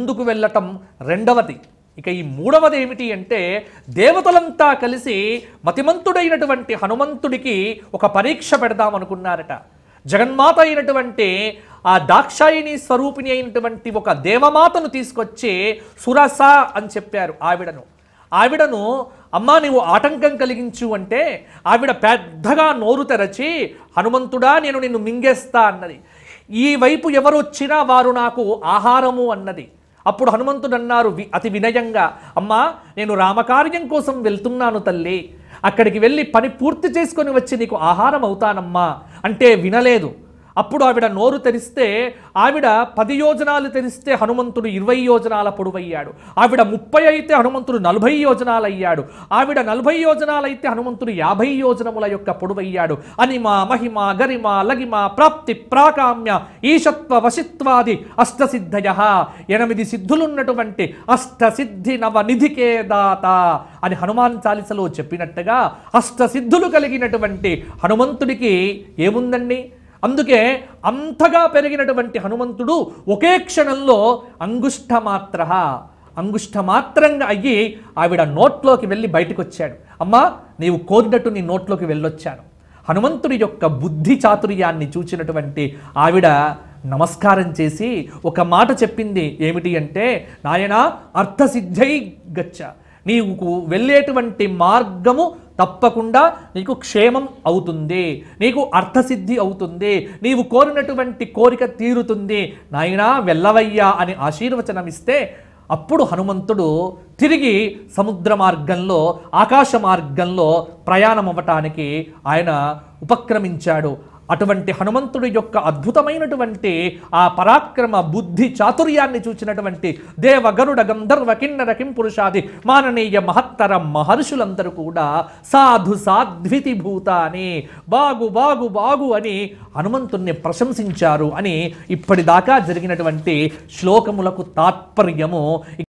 ముందుకు వెళ్ళటం రెండవది ఇక ఈ మూడవది ఏమిటి అంటే దేవతలంతా కలిసి మతిమంతుడైనటువంటి హనుమంతుడికి ఒక పరీక్ష పెడదామనుకున్నారట జగన్మాత అయినటువంటి ఆ దాక్షాయిని స్వరూపిణి అయినటువంటి ఒక దేవమాతను తీసుకొచ్చి సురస అని చెప్పారు ఆవిడను ఆవిడను అమ్మా నీవు ఆటంకం కలిగించు అంటే ఆవిడ పెద్దగా నోరు తెరచి హనుమంతుడా నేను నిన్ను మింగేస్తా అన్నది ఈ వైపు ఎవరు వచ్చినా వారు నాకు ఆహారము అన్నది అప్పుడు హనుమంతుడు అన్నారు వి- అతి వినయంగా అమ్మా నేను రామకార్యం కోసం వెళ్తున్నాను తల్లి అక్కడికి వెళ్ళి పని పూర్తి చేసుకొని వచ్చి నీకు ఆహారం అవుతానమ్మా అంటే వినలేదు అప్పుడు ఆవిడ నోరు తెరిస్తే ఆవిడ పది యోజనాలు తెరిస్తే హనుమంతుడు ఇరవై యోజనాల పొడవయ్యాడు ఆవిడ ముప్పై అయితే హనుమంతుడు నలభై యోజనాలు అయ్యాడు ఆవిడ నలభై యోజనాలైతే హనుమంతుడు యాభై యోజనముల యొక్క పొడవయ్యాడు అనిమ మహిమ గరిమ లగిమ ప్రాప్తి ప్రాకామ్య ఈశత్వ వశిత్వాది అష్టసిద్ధయ ఎనిమిది సిద్ధులున్నటువంటి అష్టసిద్ధి నవ నిధికే దాత అని హనుమాన్ చాలీసలో చెప్పినట్టుగా అష్టసిద్ధులు కలిగినటువంటి హనుమంతుడికి ఏముందండి అందుకే అంతగా పెరిగినటువంటి హనుమంతుడు ఒకే క్షణంలో అంగుష్ట మాత్ర అంగుష్ట మాత్రంగా అయ్యి ఆవిడ నోట్లోకి వెళ్ళి బయటకు వచ్చాడు అమ్మా నీవు కోరినట్టు నీ నోట్లోకి వెళ్ళొచ్చాను హనుమంతుడి యొక్క బుద్ధి చాతుర్యాన్ని చూచినటువంటి ఆవిడ నమస్కారం చేసి ఒక మాట చెప్పింది ఏమిటి అంటే నాయన అర్థసిద్ధై గచ్చ నీకు వెళ్ళేటువంటి మార్గము తప్పకుండా నీకు క్షేమం అవుతుంది నీకు అర్థసిద్ధి అవుతుంది నీవు కోరినటువంటి కోరిక తీరుతుంది నాయనా వెళ్ళవయ్యా అని ఆశీర్వచనం ఇస్తే అప్పుడు హనుమంతుడు తిరిగి సముద్ర మార్గంలో ఆకాశ మార్గంలో ప్రయాణం అవ్వటానికి ఆయన ఉపక్రమించాడు అటువంటి హనుమంతుడి యొక్క అద్భుతమైనటువంటి ఆ పరాక్రమ బుద్ధి చాతుర్యాన్ని చూచినటువంటి దేవ గరుడ గంధర్వ కిన్నర కింపురుషాది మాననీయ మహత్తర మహర్షులందరూ కూడా సాధు సాధ్వితి భూత అని బాగు బాగు బాగు అని హనుమంతుణ్ణి ప్రశంసించారు అని ఇప్పటిదాకా జరిగినటువంటి శ్లోకములకు తాత్పర్యము